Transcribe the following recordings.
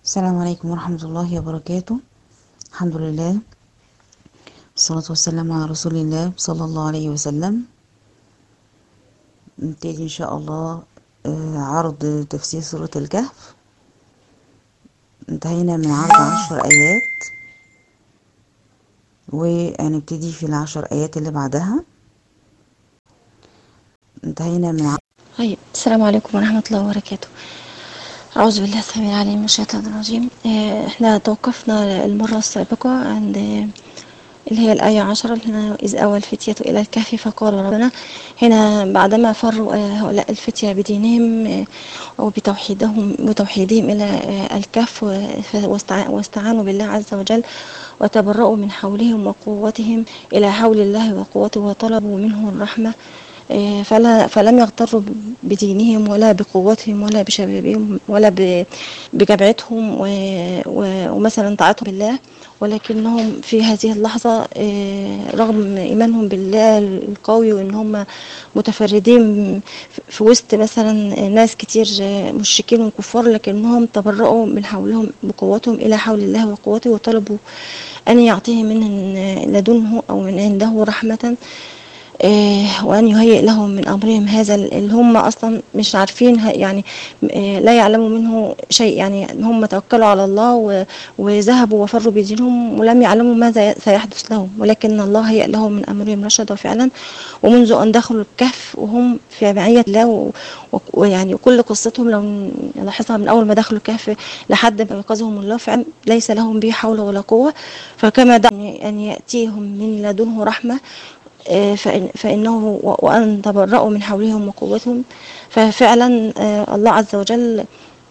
السلام عليكم ورحمة الله وبركاته الحمد لله والصلاة والسلام على رسول الله صلى الله عليه وسلم نبتدي إن شاء الله آه، عرض تفسير سورة الكهف انتهينا من عرض عشر آيات وهنبتدي في العشر آيات اللي بعدها انتهينا من عرض طيب السلام عليكم ورحمة الله وبركاته أعوذ بالله السميع العليم من الشيطان الرجيم آه، احنا توقفنا المرة السابقة عند آه، اللي هي الآية عشرة اللي هنا إذ أوى الفتية إلى الكهف فقال ربنا هنا بعدما فروا آه، هؤلاء الفتية بدينهم آه، وبتوحيدهم وتوحيدهم إلى آه، الكهف و- واستع- واستعانوا بالله عز وجل وتبرؤوا من حولهم وقوتهم إلى حول الله وقوته وطلبوا منه الرحمة آه، فلا فلم يغتروا بدينهم ولا بقوتهم ولا بشبابهم ولا ب- بجمعتهم و- و- ومثلا طاعتهم بالله ولكنهم في هذه اللحظة آه، رغم إيمانهم بالله القوي وإن هم متفردين في وسط مثلا ناس كتير آه، مشركين وكفار لكنهم تبرؤوا من حولهم بقوتهم إلى حول الله وقوته وطلبوا أن يعطيهم من لدنه أو من عنده رحمة آه، وأن يهيئ لهم من أمرهم هذا اللي هم أصلا مش عارفين ه- يعني آه، لا يعلموا منه شيء يعني هم توكلوا على الله و- وذهبوا وفروا بدينهم ولم يعلموا ماذا سيحدث لهم ولكن الله هيئ لهم من أمرهم رشدا فعلا ومنذ أن دخلوا الكهف وهم في معية الله و- و- ويعني كل قصتهم لو نلاحظها من أول ما دخلوا الكهف لحد ما أنقذهم الله فعلا ليس لهم به حول ولا قوة فكما دعا أن يأتيهم من لدنه رحمة آه، فإن فإنه و- وأن تبرأوا من حولهم وقوتهم ففعلا آه، الله عز وجل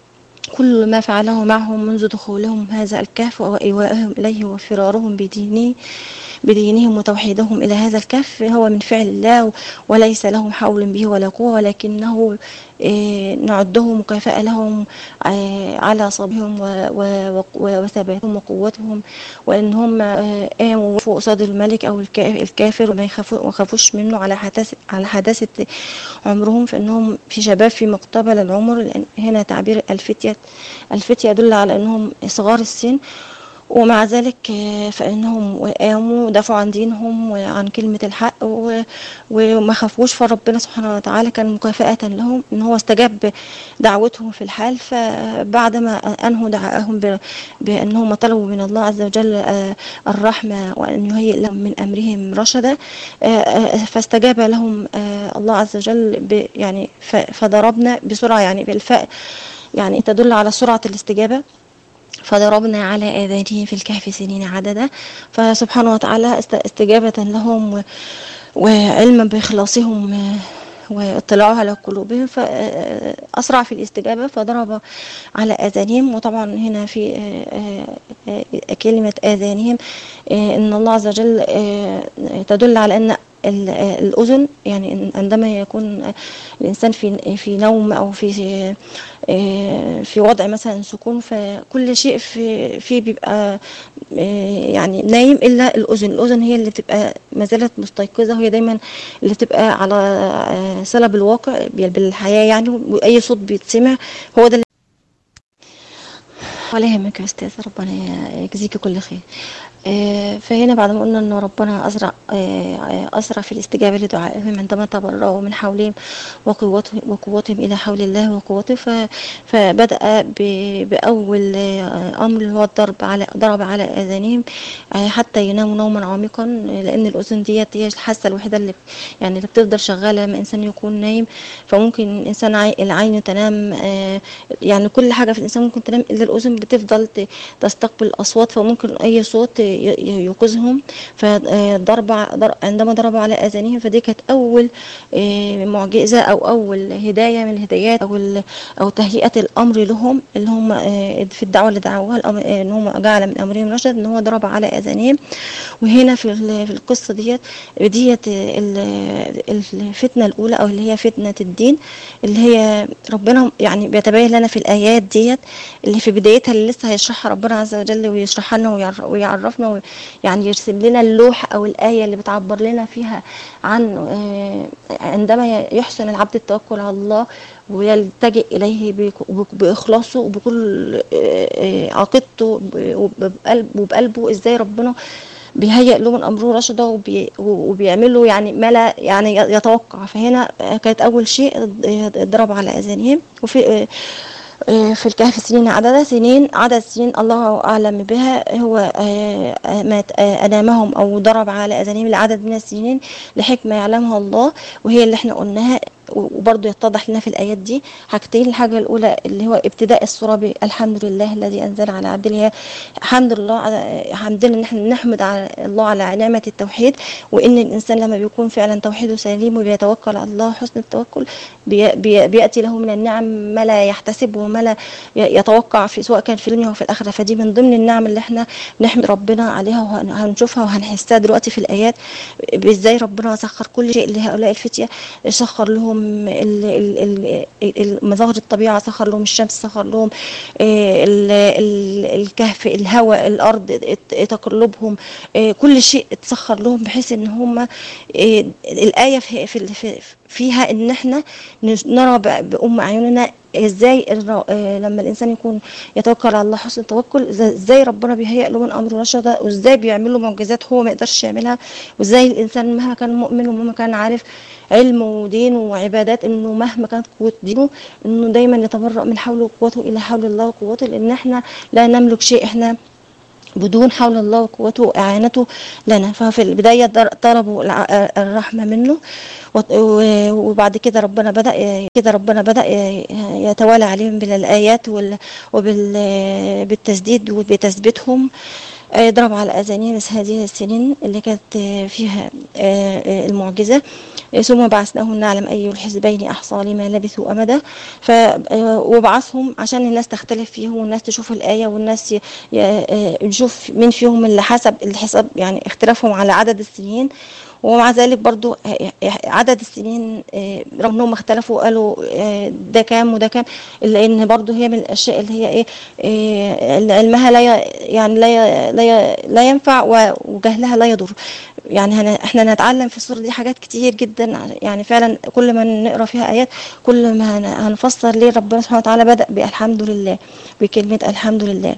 كل ما فعله معهم منذ دخولهم هذا الكهف وإيوائهم إليه وفرارهم بدينه بدينهم وتوحيدهم إلى هذا الكهف هو من فعل الله وليس لهم حول به ولا قوة ولكنه آه، نعده مكافأة لهم آه، على صبرهم و- و- و- وثباتهم وقوتهم وإن هم آه، قاموا وقفوا قصاد الملك أو الكا- الكافر وما يخافوا- ما يخافوش منه على حداثة على حداثة عمرهم فإنهم في شباب في مقتبل العمر لأن هنا تعبير الفتية الفتية يدل على أنهم صغار السن ومع ذلك آه، فإنهم قاموا ودافعوا عن دينهم وعن كلمة الحق و- وما خافوش فربنا سبحانه وتعالى كان مكافأة لهم إن هو استجاب دعوتهم في الحال فبعدما أنهوا دعاءهم ب- بأنهم طلبوا من الله عز وجل آه، الرحمة وأن يهيئ لهم من أمرهم رشدا آه، آه، فاستجاب لهم آه، الله عز وجل ب- يعني ف- فضربنا بسرعة يعني بالفاء يعني تدل على سرعة الاستجابة فضربنا على آذانهم في الكهف سنين عددا فسبحانه وتعالى است- استجابة لهم و- وعلما بإخلاصهم آه، واطلاعه على قلوبهم فأسرع في الاستجابة فضرب على آذانهم وطبعا هنا في آه، آه، آه، كلمة آذانهم آه، إن الله عز وجل آه، تدل على أن ال- آه، الأذن يعني إن- عندما يكون آه، الإنسان في في نوم أو في آه، في وضع مثلا سكون فكل شيء في فيه بيبقى آه، يعني نايم إلا الأذن الأذن هي اللي بتبقى ما زالت مستيقظة وهي دايما اللي بتبقى على آه، صلة بالواقع بالحياة يعني وأي صوت بيتسمع هو ده اللي ولا يهمك يا استاذ ربنا يجزيك كل خير آه، فهنا بعد ما قلنا ان ربنا اسرع آه، اسرع في الاستجابه لدعائهم عندما تبرأوا من حولهم وقوتهم وقوتهم الى حول الله وقوته ف- فبدأ ب- باول آه، امر اللي هو الضرب على ضرب على اذانهم آه، حتى يناموا نوما عميقا آه، لان الاذن ديت هي الحاسه الوحيده اللي يعني اللي بتفضل شغاله لما الانسان يكون نايم فممكن الانسان عي- العين تنام آه، يعني كل حاجه في الانسان ممكن تنام الا الاذن بتفضل ت- تستقبل الاصوات فممكن اي صوت ي- ي- يوقظهم فضرب ع- ضر- عندما ضربوا على اذانهم فدي كانت اول آه، معجزه او اول هدايه من الهدايات او ال- او تهيئه الامر لهم اللي هم آه، في الدعوه اللي دعوها الأمر- آه، ان هم جعل من امرهم رشد ان هو ضرب على اذانهم وهنا في ال- في القصه ديت ديت ال- الفتنه الاولى او اللي هي فتنه الدين اللي هي ربنا يعني بيتبين لنا في الايات ديت اللي في بدايتها الآيات اللي لسه هيشرحها ربنا عز وجل ويشرحها لنا ويعر- ويعرفنا وي- يعني يرسم لنا اللوح أو الآية اللي بتعبر لنا فيها عن آه، عندما يحسن العبد التوكل على الله ويلتجئ إليه بك- وب- بإخلاصه وبكل آه، آه، عقيدته وبقلب- وبقلبه إزاي ربنا بيهيئ له من امره رشدا وبي وبيعمل له يعني ما لا يعني يتوقع فهنا كانت اول شيء ضرب على اذانهم وفي في الكهف سنين عدد سنين عدد سنين الله أعلم بها هو ما أنامهم أو ضرب على أذانهم لعدد من السنين لحكمة يعلمها الله وهي اللي احنا قلناها وبرضه يتضح لنا في الآيات دي حاجتين الحاجة الأولى اللي هو ابتداء السورة بالحمد لله الذي أنزل على عبده اللي هي الحمد لله على حمدنا إن احنا نحمد على الله على نعمة التوحيد وإن الإنسان لما بيكون فعلا توحيده سليم وبيتوكل على الله حسن التوكل بي بي بيأتي له من النعم ما لا يحتسب وما لا يتوقع في سواء كان في الدنيا أو في الآخرة فدي من ضمن النعم اللي احنا نحمد ربنا عليها وهنشوفها وهنحسها دلوقتي في الآيات ازاي ربنا سخر كل شيء لهؤلاء الفتية سخر لهم مظاهر الطبيعة سخر لهم الشمس سخر لهم الكهف الهواء الأرض تقلبهم كل شيء اتسخر لهم بحيث ان هم الآية في في فيها ان احنا نرى بأم أعيننا ازاي لما الانسان يكون يتوكل على الله حسن التوكل ازاي ربنا بيهيئ له من امره رشدا وازاي بيعمل له معجزات هو ما يقدرش يعملها وازاي الانسان مهما كان مؤمن ومهما كان عارف علم ودين وعبادات انه مهما كانت قوه دينه انه دايما يتبرأ من حوله وقوته الى حول الله وقوته لان احنا لا نملك شيء احنا بدون حول الله وقوته وإعانته لنا ففي البداية طلبوا الرحمة منه وبعد كده ربنا بدأ كده ربنا بدأ يتوالى عليهم بالآيات وبالتسديد وبتثبيتهم ضرب على أذانهم هذه السنين اللي كانت فيها المعجزة ثم بعثناهم نعلم أي الحزبين أحصى لما لبثوا أمدا ف وبعثهم عشان الناس تختلف فيهم والناس تشوف الآية والناس نشوف مين فيهم اللي حسب الحساب يعني اختلافهم على عدد السنين ومع ذلك برضو عدد السنين رغم انهم اختلفوا قالوا ده كام وده كام الا ان برضو هي من الاشياء اللي هي ايه علمها لا يعني لا لا لا ينفع وجهلها لا يضر يعني احنا نتعلم في السوره دي حاجات كتير جدا يعني فعلا كل ما نقرا فيها ايات كل ما هنفسر ليه ربنا سبحانه وتعالى بدا بالحمد لله بكلمه الحمد لله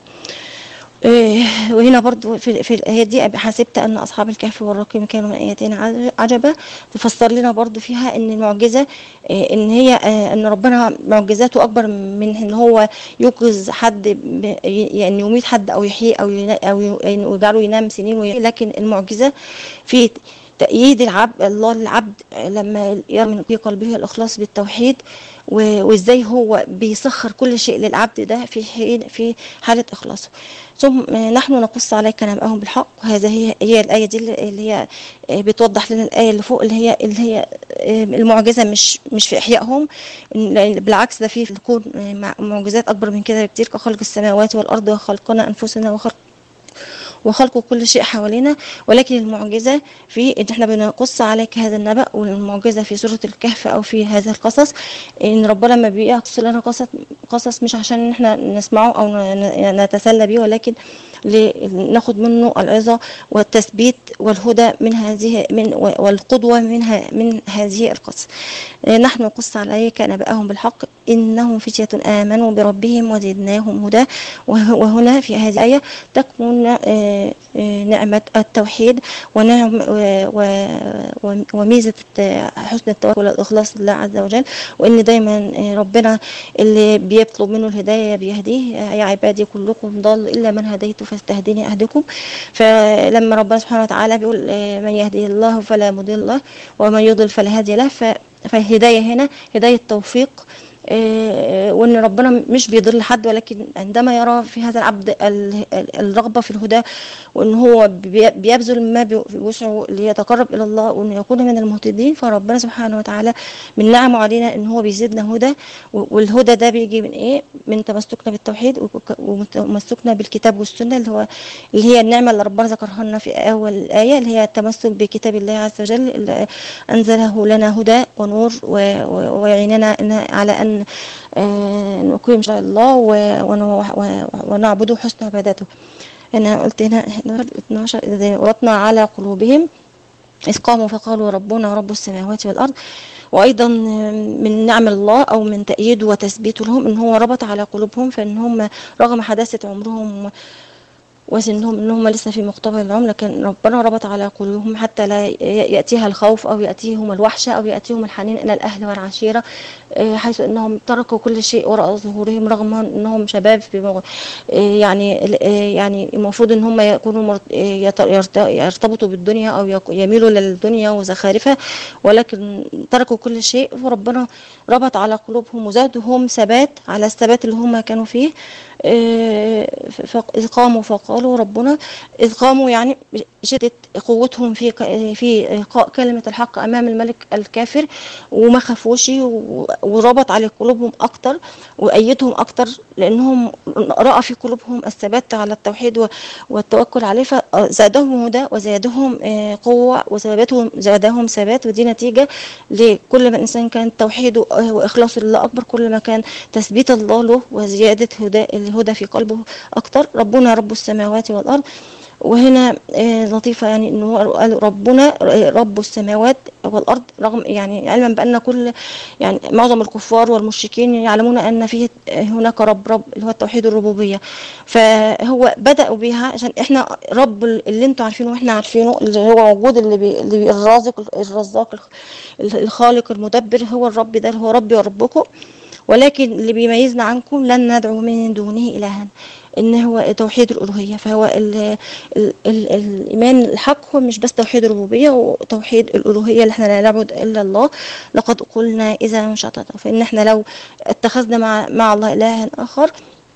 وهنا برضو في, في الآية دي حسبت أن أصحاب الكهف والرقيم كانوا من آياتنا عجبا تفسر لنا برضو فيها أن المعجزة أن هي أن ربنا معجزاته أكبر من أن هو يوقظ حد يعني يميت حد أو يحيي أو أو يجعله ينام سنين لكن المعجزة في تأييد العبد الله للعبد لما يرمي في قلبه الإخلاص بالتوحيد وازاي هو بيسخر كل شيء للعبد ده في حين في حالة إخلاصه ثم نحن نقص عليك نبأهم بالحق وهذا هي هي الآية دي اللي هي بتوضح لنا الآية اللي فوق اللي هي اللي هي المعجزة مش مش في إحيائهم بالعكس ده في تكون معجزات أكبر من كده بكتير كخلق السماوات والأرض وخلقنا أنفسنا وخلق وخلق كل شيء حوالينا ولكن المعجزة في ان احنا بنقص عليك هذا النبأ والمعجزة في سورة الكهف او في هذا القصص ان ربنا لما بيقص لنا قصص قصص مش عشان احنا نسمعه او نتسلى به ولكن لناخد منه العظة والتثبيت والهدى من هذه من والقدوة منها من هذه القصص نحن نقص عليك نبأهم بالحق إنهم فتية آمنوا بربهم وزدناهم هدى وهنا في هذه الآية تكمن نعمة التوحيد ونعم وميزة حسن التوكل والإخلاص لله عز وجل وإن دايما ربنا اللي بيطلب منه الهداية بيهديه يا عبادي كلكم ضال إلا من هديت فاستهدني أهدكم فلما ربنا سبحانه وتعالى بيقول من يهدي الله فلا مضل له ومن يضل فلا هادي له فالهداية هنا هداية توفيق وان ربنا مش بيضل حد ولكن عندما يرى في هذا العبد الرغبه في الهدى وان هو بيبذل ما بوسعه ليتقرب الى الله وان يكون من المهتدين فربنا سبحانه وتعالى من نعمه علينا ان هو بيزيدنا هدى والهدى ده بيجي من ايه؟ من تمسكنا بالتوحيد وتمسكنا بالكتاب والسنه اللي هو اللي هي النعمه اللي ربنا ذكرها لنا في اول الايه اللي هي التمسك بكتاب الله عز وجل اللي انزله لنا هدى ونور ويعيننا على ان عشان آه، نقيم شرع الله و- ون- و- ونعبده حسن عبادته أنا قلت هنا 12 إذا ورطنا على قلوبهم إذ قاموا فقالوا ربنا رب السماوات والأرض وأيضا من نعم الله أو من تأييده وتثبيته لهم إن هو ربط على قلوبهم فإن هم رغم حداثة عمرهم وسنهم ان هم لسه في مقتبل العمر لكن ربنا ربط على قلوبهم حتى لا ي- ياتيها الخوف او ياتيهم الوحشه او ياتيهم الحنين الى الاهل والعشيره آه، حيث انهم تركوا كل شيء وراء ظهورهم رغم انهم شباب في مغ- آه، يعني ال- آه، يعني المفروض ان هم يكونوا مرت- آه، يت- يرت- يرتبطوا بالدنيا او يك- يميلوا للدنيا وزخارفها ولكن تركوا كل شيء وربنا ربط على قلوبهم وزادهم ثبات على الثبات اللي هم كانوا فيه آه، ف- إذ قاموا فقالوا ربنا إذ قاموا يعني شدة قوتهم في ك- في إلقاء كلمة الحق أمام الملك الكافر وما خافوش و- وربط على قلوبهم أكتر وأيدهم أكتر لأنهم رأى في قلوبهم الثبات على التوحيد و- والتوكل عليه فزادهم هدى وزادهم آه، قوة وثباتهم زادهم ثبات ودي نتيجة لكل ما الإنسان كان توحيده آه، وإخلاصه لله أكبر كل ما كان تثبيت الله له وزيادة هدى الهدى في قلبه أكتر ربنا رب السماوات والأرض وهنا آه، لطيفة يعني إن هو قال ربنا آه، رب السماوات والأرض رغم يعني علما بأن كل يعني معظم الكفار والمشركين يعلمون أن فيه آه، هناك رب رب اللي هو التوحيد الربوبية فهو بدأوا بها عشان إحنا رب اللي أنتوا عارفينه وإحنا عارفينه اللي هو موجود اللي, بي اللي بي الرازق الرزاق الخ- الخالق المدبر هو الرب ده اللي هو ربي وربكم ولكن اللي بيميزنا عنكم لن ندعو من دونه إلها إن هو توحيد الألوهية فهو ال ال ال الإيمان الحق هو مش بس توحيد الربوبية وتوحيد الألوهية اللي احنا لا نعبد إلا الله لقد قلنا إذا شططا فإن احنا لو اتخذنا مع, مع الله إلها آخر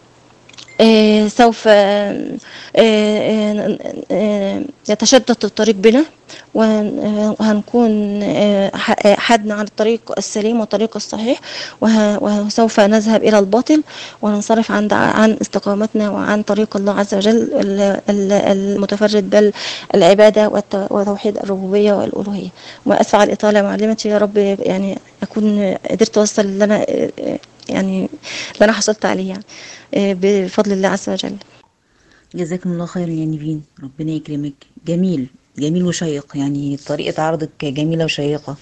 آه، سوف آه، آه، آه، يتشتت الطريق بنا وهن- وهنكون آه، ح- آه، حدنا عن الطريق السليم والطريق الصحيح وه- وسوف نذهب إلى الباطل وننصرف عن عن استقامتنا وعن طريق الله عز وجل ال- ال- المتفرد بل العبادة والت- وتوحيد الربوبية والألوهية وأسفع الإطالة معلمتي يا رب يعني أكون قدرت أوصل اللي أنا آه، يعني اللي أنا حصلت عليه يعني آه، بفضل الله عز وجل جزاكم الله خير يا نيفين ربنا يكرمك جميل جميل وشيق يعني طريقة عرضك جميلة وشيقة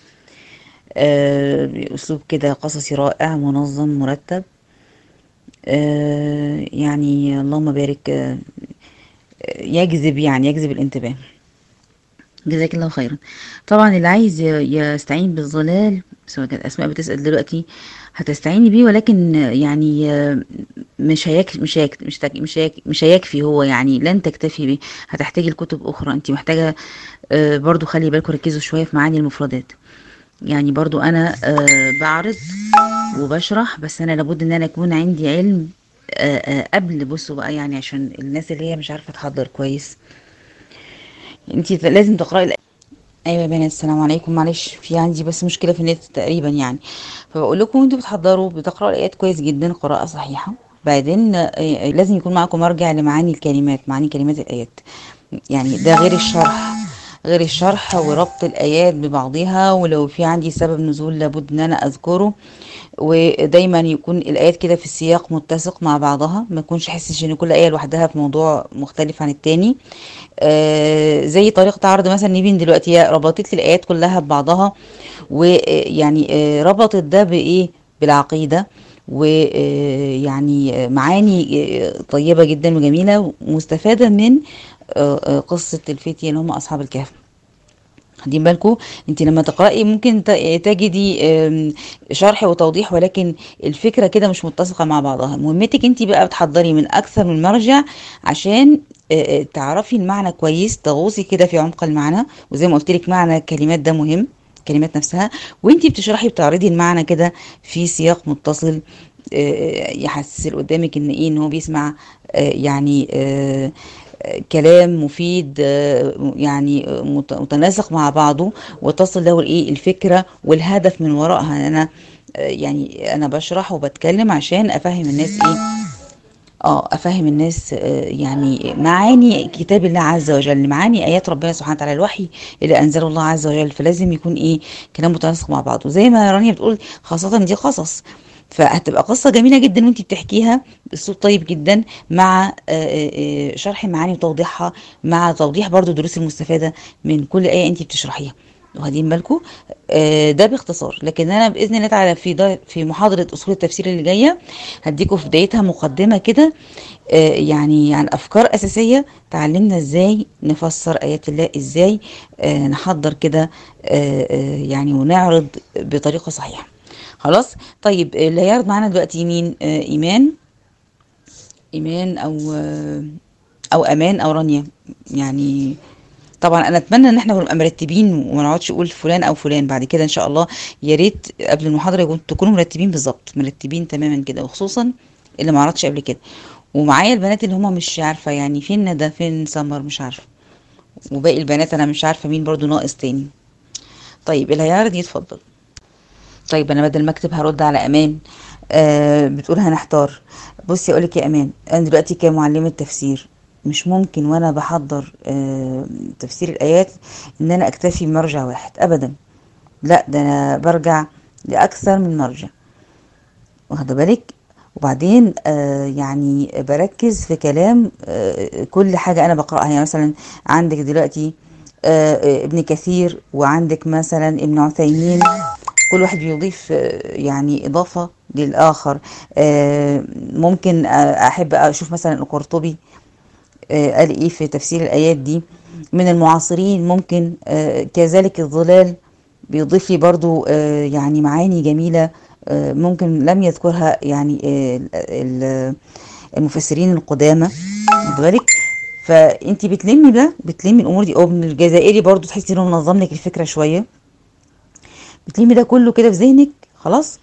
آه، بأسلوب كده قصصي رائع منظم مرتب آه، يعني اللهم بارك آه، يجذب يعني يجذب الانتباه جزاك الله خيرا طبعا اللي عايز ي- يستعين بالظلال سواء كانت اسماء بتسال دلوقتي هتستعيني بيه ولكن يعني آه، مش هيك مش هيك مش تك- مش هيك مش هيكفي هو يعني لن تكتفي به هتحتاجي لكتب اخرى انت محتاجه آه، برضو خلي بالكم ركزوا شويه في معاني المفردات يعني برضو انا آه، بعرض وبشرح بس انا لابد ان انا يكون عندي علم آه، آه، قبل بصوا بقى يعني عشان الناس اللي هي مش عارفه تحضر كويس انت لازم تقراي الآية. ايوه يا بنات السلام عليكم معلش في عندي بس مشكله في النت تقريبا يعني فبقول لكم انتوا بتحضروا بتقراوا الايات كويس جدا قراءه صحيحه بعدين آه، لازم يكون معاكم مرجع لمعاني الكلمات معاني كلمات الايات يعني ده غير الشرح غير الشرح وربط الايات ببعضها ولو في عندي سبب نزول لابد ان انا اذكره ودايما يكون الايات كده في السياق متسق مع بعضها ما يكونش حاسس ان كل ايه لوحدها في موضوع مختلف عن التاني آه زي طريقه عرض مثلا نيفين دلوقتي هي ربطت لي الايات كلها ببعضها ويعني آه ربطت ده بايه بالعقيده ويعني معاني آه، طيبه جدا وجميله ومستفاده من آه، آه، قصه الفتيه اللي هم اصحاب الكهف خدين بالكم انت لما تقراي ممكن ت- تجدي آم، شرح وتوضيح ولكن الفكره كده مش متسقه مع بعضها مهمتك انت بقى بتحضري من اكثر من مرجع عشان آه، آه، تعرفي المعنى كويس تغوصي كده في عمق المعنى وزي ما قلت لك معنى الكلمات ده مهم الكلمات نفسها وانت بتشرحي بتعرضي المعنى كده في سياق متصل آه، يحسس اللي قدامك ان ايه ان هو بيسمع آه، يعني آه، آه، كلام مفيد آه، يعني آه، مت- متناسق مع بعضه وتصل له الايه الفكره والهدف من وراءها ان انا آه، يعني انا بشرح وبتكلم عشان افهم الناس ايه اه افهم الناس آه، يعني معاني كتاب الله عز وجل معاني ايات ربنا سبحانه وتعالى الوحي اللي انزله الله عز وجل فلازم يكون ايه كلام متناسق مع بعضه زي ما رانيا بتقول خاصه دي قصص فهتبقى قصة جميلة جدا وانت بتحكيها باسلوب طيب جدا مع آه، آه، آه، شرح المعاني وتوضيحها مع توضيح برضو الدروس المستفادة من كل آية انت بتشرحيها واخدين بالكم آه، ده باختصار لكن انا باذن الله تعالى في دا في محاضره اصول التفسير اللي جايه هديكم في بدايتها مقدمه كده آه، يعني عن افكار اساسيه تعلمنا ازاي نفسر ايات الله ازاي آه، نحضر كده آه، آه، يعني ونعرض بطريقه صحيحه خلاص طيب اللي هيعرض معانا دلوقتي مين آه، ايمان ايمان او آه، او امان او رانيا يعني طبعا انا اتمنى ان احنا نبقى مرتبين وما نقعدش نقول فلان او فلان بعد كده ان شاء الله يا ريت قبل المحاضره يكون تكونوا مرتبين بالظبط مرتبين تماما كده وخصوصا اللي ما عرضش قبل كده ومعايا البنات اللي هم مش عارفه يعني فين ندى فين سمر مش عارفه وباقي البنات انا مش عارفه مين برضو ناقص تاني طيب اللي هيعرض يتفضل طيب انا بدل ما اكتب هرد على امان آه بتقول هنحتار بصي اقول لك يا امان انا دلوقتي كمعلمه تفسير مش ممكن وانا بحضر آه تفسير الايات ان انا اكتفي بمرجع واحد ابدا لا ده انا برجع لاكثر من مرجع واخده بالك وبعدين آه يعني بركز في كلام آه كل حاجة أنا بقرأها يعني مثلا عندك دلوقتي آه آه، ابن كثير وعندك مثلا ابن عثيمين كل واحد بيضيف آه، يعني إضافة للآخر آه ممكن آه، أحب أشوف مثلا القرطبي آه، قال ايه في تفسير الايات دي من المعاصرين ممكن آه، كذلك الظلال بيضيف لي برضو آه، يعني معاني جميلة آه، ممكن لم يذكرها يعني آه، ال- المفسرين القدامى واخد بالك فانت بتلمي ده بتلمي الامور دي او ابن الجزائري برضو تحسي انه منظم لك الفكره شويه بتلمي ده كله كده في ذهنك خلاص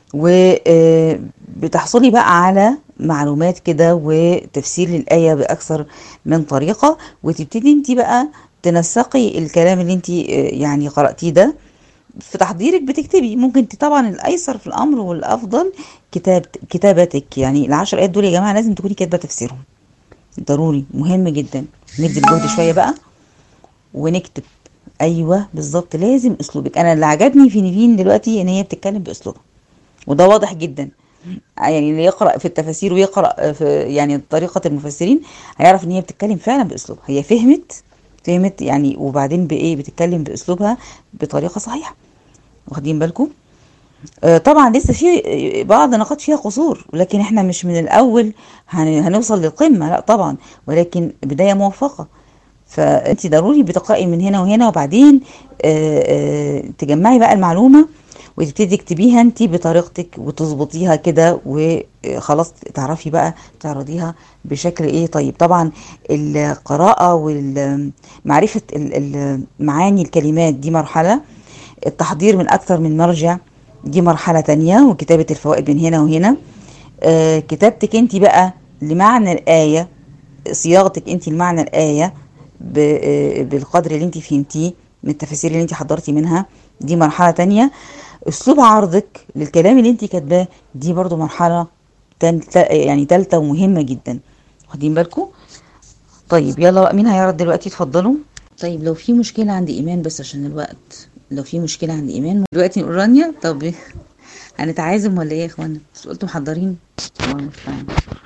وبتحصلي بقى على معلومات كده وتفسير للآية بأكثر من طريقة وتبتدي انت بقى تنسقي الكلام اللي انت يعني قرأتيه ده في تحضيرك بتكتبي ممكن انت طبعا الأيسر في الأمر والأفضل كتاب كتابتك يعني العشر آيات دول يا جماعة لازم تكوني كاتبة تفسيرهم ضروري مهم جدا نبذل جهد شوية بقى ونكتب ايوه بالظبط لازم اسلوبك انا اللي عجبني في نيفين دلوقتي ان هي بتتكلم باسلوبها وده واضح جدا يعني اللي يقرا في التفاسير ويقرا في يعني طريقه المفسرين هيعرف ان هي بتتكلم فعلا باسلوبها هي فهمت فهمت يعني وبعدين بايه بتتكلم باسلوبها بطريقه صحيحه واخدين بالكم آه، طبعا لسه في بعض نقاط فيها قصور لكن احنا مش من الاول هن- هنوصل للقمه لا طبعا ولكن بدايه موفقه فانت ضروري بتقرأي من هنا وهنا وبعدين آه، آه، تجمعي بقى المعلومة وتبتدي تكتبيها انت بطريقتك وتظبطيها كده وخلاص تعرفي بقى تعرضيها بشكل ايه طيب طبعا القراءة ومعرفة معاني الكلمات دي مرحلة التحضير من اكثر من مرجع دي مرحلة تانية وكتابة الفوائد من هنا وهنا آه، كتابتك انت بقى لمعنى الآية صياغتك انت لمعنى الآية ب- آه، بالقدر اللي انت فهمتيه من التفاسير اللي انت حضرتي منها دي مرحلة تانية اسلوب عرضك للكلام اللي انت كاتباه دي برضو مرحلة تالتة يعني تالتة ومهمة جدا واخدين بالكم طيب يلا بقى مين هيعرض دلوقتي اتفضلوا طيب لو في مشكلة عند ايمان بس عشان الوقت لو في مشكلة عند ايمان دلوقتي نقول رانيا طب هنتعازم ولا ايه يا اخوانا مش قلتوا محضرين الله المستعان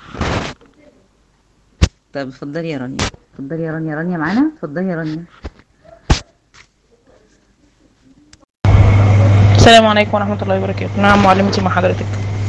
طب اتفضلي يا رانيا اتفضلي يا رانيا رانيا معانا اتفضلي يا رانيا السلام عليكم ورحمة الله وبركاته نعم معلمتي مع حضرتك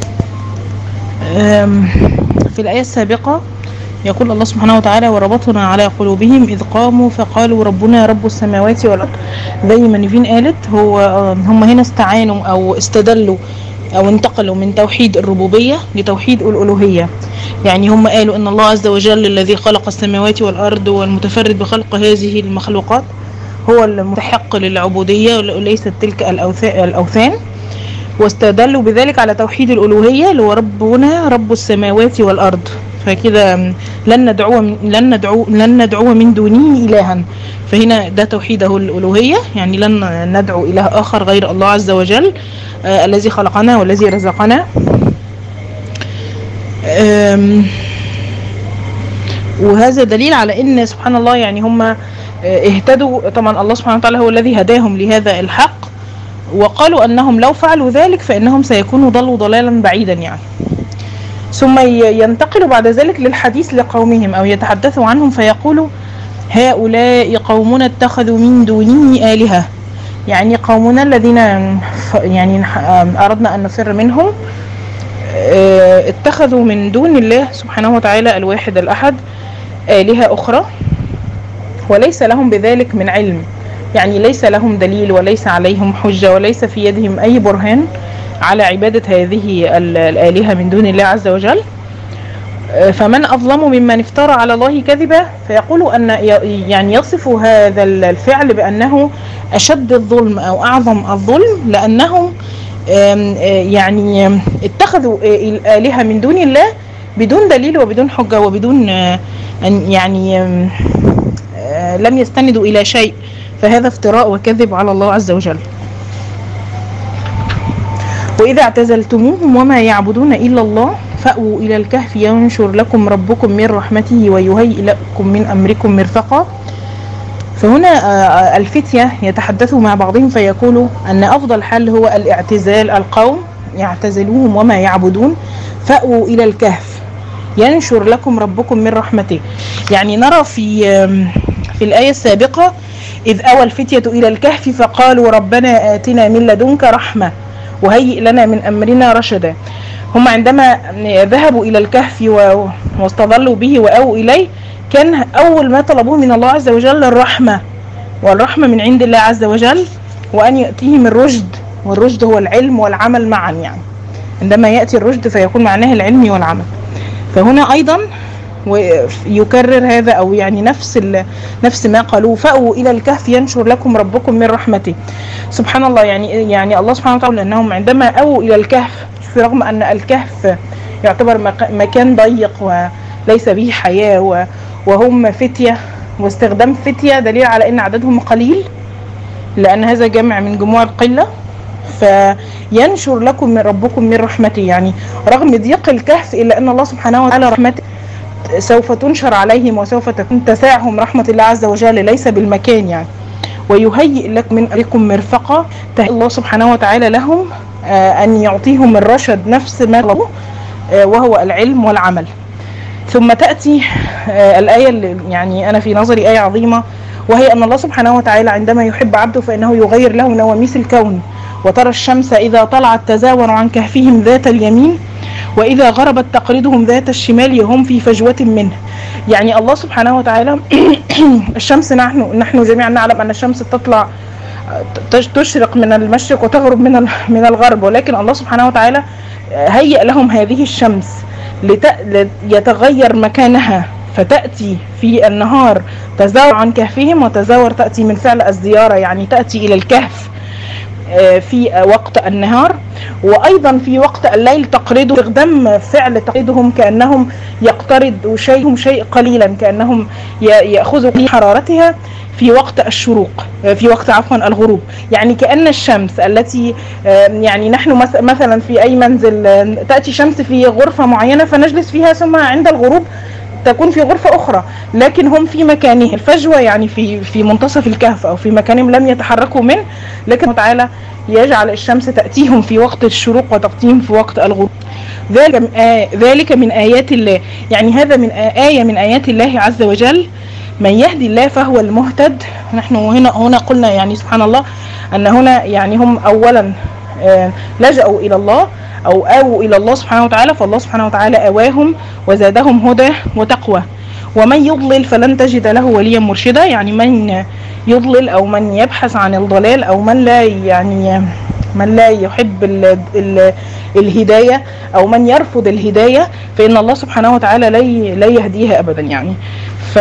أم، في الآية السابقة يقول الله سبحانه وتعالى وربطنا على قلوبهم إذ قاموا فقالوا ربنا رب السماوات والأرض زي ما نيفين قالت هو أم، هم هنا استعانوا أو استدلوا أو انتقلوا من توحيد الربوبية لتوحيد الألوهية يعني هم قالوا إن الله عز وجل الذي خلق السماوات والأرض والمتفرد بخلق هذه المخلوقات هو المستحق للعبودية وليست تلك الأوثا- الأوثان واستدلوا بذلك على توحيد الألوهية اللي هو ربنا رب السماوات والأرض فكده لن ندعو من لن ندعو لن ندعو من دونه إلها فهنا ده توحيده الألوهية يعني لن ندعو إله آخر غير الله عز وجل آه الذي خلقنا والذي رزقنا آم، وهذا دليل على ان سبحان الله يعني هم آه، اهتدوا طبعا الله سبحانه وتعالى هو الذي هداهم لهذا الحق وقالوا أنهم لو فعلوا ذلك فإنهم سيكونوا ضلوا ضلالا بعيدا يعني ثم ي- ينتقل بعد ذلك للحديث لقومهم أو يتحدثوا عنهم فيقولوا هؤلاء قومنا اتخذوا من دونه آلهة يعني قومنا الذين ف- يعني نح- أردنا أن نفر منهم آه، اتخذوا من دون الله سبحانه وتعالى الواحد الأحد آلهة أخرى وليس لهم بذلك من علم يعني ليس لهم دليل وليس عليهم حجة وليس في يدهم أي برهان على عبادة هذه ال- الآلهة من دون الله عز وجل آه، فمن أظلم ممن افترى على الله كذبا فيقول أن ي- يعني يصف هذا الفعل بأنه أشد الظلم أو أعظم الظلم لأنهم آم، آه، يعني آم، اتخذوا آه، الآلهة من دون الله بدون دليل وبدون حجة وبدون آه، أن يعني آم، آه، لم يستندوا إلى شيء فهذا افتراء وكذب على الله عز وجل وإذا اعتزلتموهم وما يعبدون إلا الله فأووا إلى الكهف ينشر لكم ربكم من رحمته ويهيئ لكم من أمركم مرفقا فهنا آه، الفتية يتحدثوا مع بعضهم فيقولوا أن أفضل حل هو الاعتزال القوم يعتزلوهم وما يعبدون فأووا إلى الكهف ينشر لكم ربكم من رحمته يعني نرى في آم، في الآية السابقة إذ أوى الفتية إلى الكهف فقالوا ربنا آتنا من لدنك رحمة وهيئ لنا من أمرنا رشدا هم عندما ذهبوا إلى الكهف و- واستظلوا به وأووا إليه كان أول ما طلبوه من الله عز وجل الرحمة والرحمة من عند الله عز وجل وأن يأتيهم الرشد والرشد هو العلم والعمل معا يعني عندما يأتي الرشد فيكون معناه العلم والعمل فهنا أيضا ويكرر هذا أو يعني نفس ال- نفس ما قالوه فأووا إلى الكهف ينشر لكم ربكم من رحمته سبحان الله يعني يعني الله سبحانه وتعالى أنهم عندما أووا إلى الكهف شوفي رغم أن الكهف يعتبر مك- مكان ضيق وليس به حياة و- وهم فتية واستخدام فتية دليل على أن عددهم قليل لأن هذا جمع من جموع القلة فينشر لكم من ربكم من رحمته يعني رغم ضيق الكهف إلا أن الله سبحانه وتعالى رحمته سوف تنشر عليهم وسوف تكون تساعهم رحمة الله عز وجل ليس بالمكان يعني ويهيئ لك من أمركم مرفقة تهيئ الله سبحانه وتعالى لهم آه، أن يعطيهم الرشد نفس ما طلبوه آه، وهو العلم والعمل ثم تأتي آه، الآية اللي يعني أنا في نظري آية عظيمة وهي أن الله سبحانه وتعالى عندما يحب عبده فإنه يغير له نواميس الكون وترى الشمس إذا طلعت تزاور عن كهفهم ذات اليمين وإذا غربت تقرضهم ذات الشمال وهم في فجوة منه يعني الله سبحانه وتعالى الشمس نحن نحن جميعا نعلم أن الشمس تطلع تش- تشرق من المشرق وتغرب من ال- من الغرب ولكن الله سبحانه وتعالى هيئ لهم هذه الشمس لت- ليتغير مكانها فتأتي في النهار تزاور عن كهفهم وتزاور تأتي من فعل الزيارة يعني تأتي إلى الكهف آه، في وقت النهار وايضا في وقت الليل تقريض استخدام فعل تقريضهم كانهم يقترضوا شيء شيء قليلا كانهم ي- ياخذوا من حرارتها في وقت الشروق آه، في وقت عفوا الغروب يعني كأن الشمس التي آه، يعني نحن مس- مثلا في أي منزل آه، تأتي شمس في غرفة معينة فنجلس فيها ثم عند الغروب تكون في غرفة أخرى لكن هم في مكانه الفجوة يعني في في منتصف الكهف أو في مكانهم لم يتحركوا منه لكن تعالى يجعل الشمس تأتيهم في وقت الشروق وتأتيهم في وقت الغروب ذلك من آ- ذلك من آيات الله يعني هذا من آ- آية من آيات الله عز وجل من يهدي الله فهو المهتد نحن هنا هنا قلنا يعني سبحان الله أن هنا يعني هم أولا آه، لجأوا إلى الله أو آووا إلى الله سبحانه وتعالى فالله سبحانه وتعالى آواهم وزادهم هدى وتقوى ومن يضلل فلن تجد له وليا مرشدا يعني من يضلل أو من يبحث عن الضلال أو من لا يعني من لا يحب ال ال الهداية أو من يرفض الهداية فإن الله سبحانه وتعالى لا ي- لا يهديها أبدا يعني ف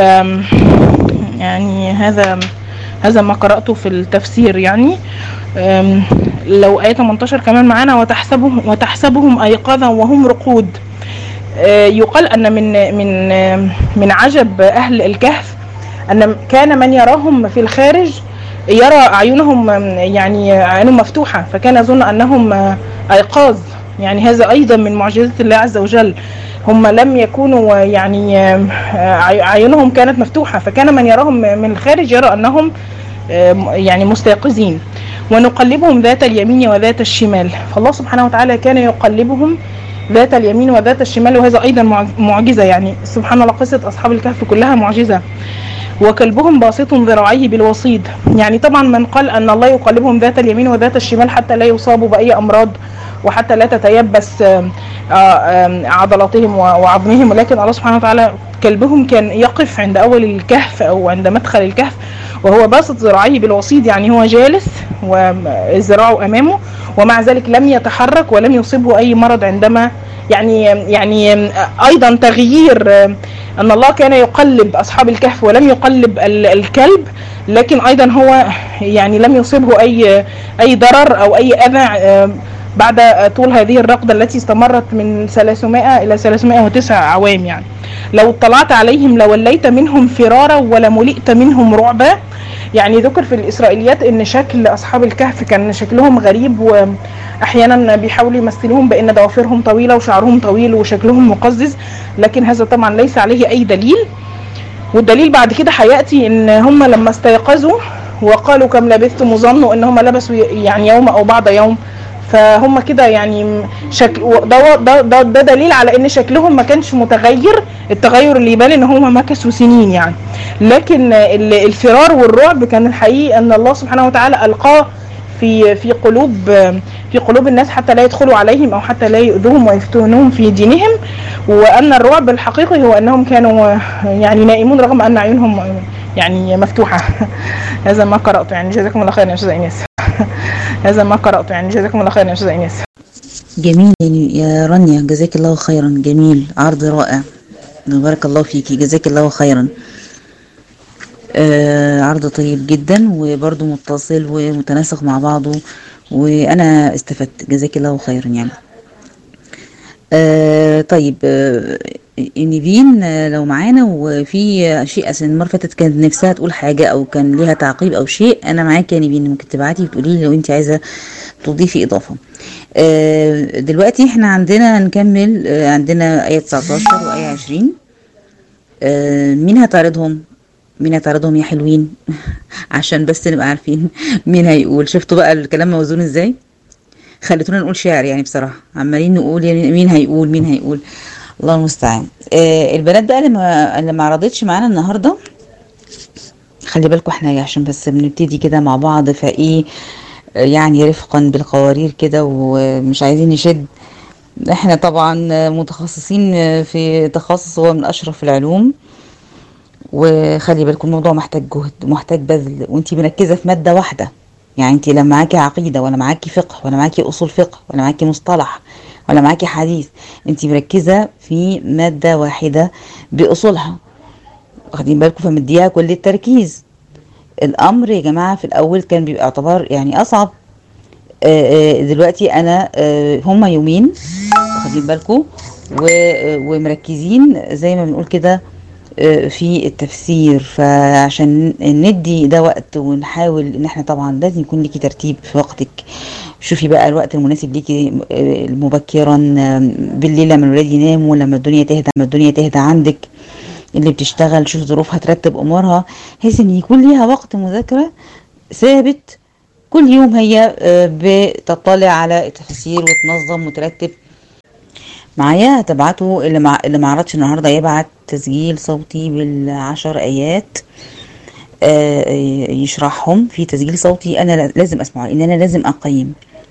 يعني هذا هذا ما قرأته في التفسير يعني أم، لو آية 18 كمان معانا وتحسبهم وتحسبهم أيقاظا وهم رقود آه، يقال أن من من آه، من عجب أهل الكهف أن كان من يراهم في الخارج يرى أعينهم آم، يعني أعينهم مفتوحة فكان يظن أنهم آه، أيقاظ يعني هذا أيضا من معجزة الله عز وجل هم لم يكونوا آه، يعني آم، آه، عي- أعينهم كانت مفتوحة فكان من يراهم من الخارج يرى أنهم آم، يعني مستيقظين ونقلبهم ذات اليمين وذات الشمال فالله سبحانه وتعالى كان يقلبهم ذات اليمين وذات الشمال وهذا ايضا معج- معجزه يعني سبحان الله قصه اصحاب الكهف كلها معجزه وكلبهم باسط ذراعيه بالوصيد يعني طبعا من قال ان الله يقلبهم ذات اليمين وذات الشمال حتى لا يصابوا باي امراض وحتى لا تتيبس آم، آم، عضلاتهم و- وعظمهم ولكن الله سبحانه وتعالى كلبهم كان يقف عند اول الكهف او عند مدخل الكهف وهو باسط ذراعيه بالوصيد يعني هو جالس وذراعه امامه ومع ذلك لم يتحرك ولم يصيبه اي مرض عندما يعني يعني ايضا تغيير ان الله كان يقلب اصحاب الكهف ولم يقلب ال- الكلب لكن ايضا هو يعني لم يصيبه اي اي ضرر او اي اذى بعد طول هذه الرقدة التي استمرت من 300 إلى 309 عوام يعني لو اطلعت عليهم لوليت منهم فرارا ولملئت منهم رعبا يعني ذكر في الإسرائيليات إن شكل أصحاب الكهف كان شكلهم غريب وأحيانا بيحاولوا يمثلوهم بأن ضوافرهم طويلة وشعرهم طويل وشكلهم مقزز لكن هذا طبعا ليس عليه أي دليل والدليل بعد كده هياتي ان هم لما استيقظوا وقالوا كم لبثتم ظنوا ان هم لبسوا يعني يوم او بعض يوم فهم كده يعني شكل ده, ده, ده, ده دليل على ان شكلهم ما كانش متغير التغير اللي يبان ان هم مكثوا سنين يعني لكن ال- الفرار والرعب كان الحقيقي ان الله سبحانه وتعالى القاه في في قلوب في قلوب الناس حتى لا يدخلوا عليهم او حتى لا يؤذوهم ويفتونهم في دينهم وان الرعب الحقيقي هو انهم كانوا يعني نائمون رغم ان اعينهم يعني مفتوحه هذا ما قرات يعني جزاكم الله خيرا يا استاذه ايناس هذا ما قرات يعني جزاكم الله خيرا يا استاذه ايناس جميل يعني يا رانيا جزاك الله خيرا جميل عرض رائع بارك الله فيكي جزاك الله خيرا آه عرض طيب جدا وبرضه متصل ومتناسق مع بعضه وانا استفدت جزاك الله خيرا يعني آه طيب آه نيفين آه لو معانا وفي شيء أصل المره اللي فاتت كانت نفسها تقول حاجه او كان ليها تعقيب او شيء انا معاك يا نيفين ممكن تبعتي وتقولي لي لو انت عايزه تضيفي اضافه آه دلوقتي احنا عندنا هنكمل آه عندنا ايه 19 وايه 20 آه مين هتعرضهم مين هتعرضهم يا حلوين عشان بس نبقى عارفين مين هيقول شفتوا بقى الكلام موزون ازاي خليتونا نقول شعر يعني بصراحة عمالين نقول يعني مين هيقول مين هيقول الله المستعان آه البنات بقى اللي ما اللي ما عرضتش معانا النهارده خلي بالكم احنا عشان بس بنبتدي كده مع بعض فايه آه، يعني رفقا بالقوارير كده ومش عايزين نشد احنا طبعا آه، متخصصين آه، في تخصص هو من اشرف العلوم وخلي بالكم الموضوع محتاج جهد ومحتاج بذل وانتي مركزه في ماده واحده يعني انتي لا معاكي عقيده ولا معاكي فقه ولا معاكي اصول فقه ولا معاكي مصطلح ولا معاكي حديث انتي مركزه في ماده واحده باصولها واخدين بالكم فمديها كل التركيز الامر يا جماعه في الاول كان بيبقى اعتبار يعني اصعب آه، آه، دلوقتي انا آه، هما يومين واخدين بالكم و- آه، ومركزين زي ما بنقول كده آه، في التفسير فعشان ندي ده وقت ونحاول ان احنا طبعا لازم يكون ليكي ترتيب في وقتك شوفي بقى الوقت المناسب ليكي آه، مبكرا آه، بالليل لما الولاد يناموا لما الدنيا تهدى لما الدنيا تهدى عندك اللي بتشتغل شوف ظروفها ترتب امورها بحيث ان يكون ليها وقت مذاكره ثابت كل يوم هي آه، بتطلع على التفاسير وتنظم وترتب معايا هتبعته اللي مع اللي معرضش النهارده يبعت تسجيل صوتي بالعشر ايات آه، يشرحهم في تسجيل صوتي انا لازم اسمعه لان انا لازم اقيم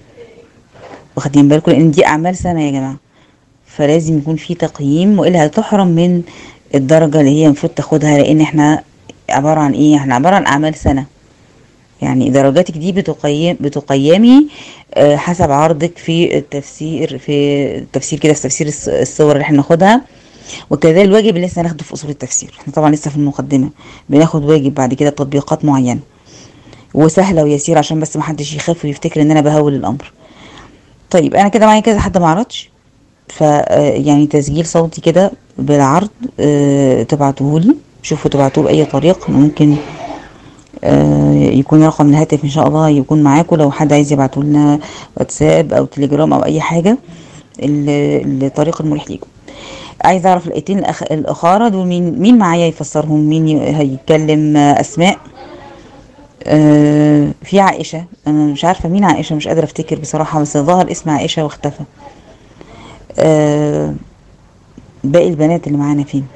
واخدين بالكم لان دي اعمال سنه يا جماعه فلازم يكون في تقييم والا هتحرم من الدرجه اللي هي المفروض تاخدها لان احنا عباره عن ايه احنا عباره عن اعمال سنه يعني درجاتك دي بتقيم بتقيمي آه، حسب عرضك في التفسير في التفسير كده في تفسير الس- الصور اللي احنا ناخدها وكذلك الواجب اللي لسه هناخده في اصول التفسير احنا طبعا لسه في المقدمه بناخد واجب بعد كده تطبيقات معينه وسهله ويسيره عشان بس ما حدش يخاف ويفتكر ان انا بهول الامر طيب انا كده معايا كذا حد ما عرضش ف آه، يعني تسجيل صوتي كده بالعرض آه، تبعتهولي شوفوا تبعتوه باي طريق ممكن آه، يكون رقم الهاتف ان شاء الله يكون معاكم لو حد عايز يبعته لنا واتساب او تليجرام او اي حاجه ال- الطريق المريح ليكم عايز اعرف الايتين الأخ... الاخاره دول مين مين معايا يفسرهم مين ي- هيتكلم آه، اسماء آه في عائشة أنا مش عارفة مين عائشة مش قادرة أفتكر بصراحة بس ظهر اسم عائشة واختفى آه باقي البنات اللي معانا فين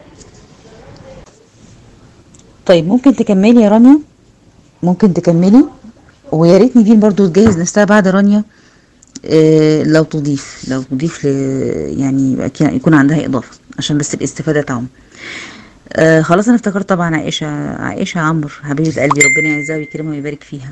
طيب ممكن تكملي يا رانيا ممكن تكملي ويا ريت نيفين برضو تجهز نفسها بعد رانيا آه لو تضيف لو تضيف ل يعني يبقى كده يكون عندها إضافة عشان بس الاستفادة تعم آه خلاص أنا افتكرت طبعا عائشة عائشة عمرو حبيبة قلبي ربنا يعزها ويكرمها ويبارك فيها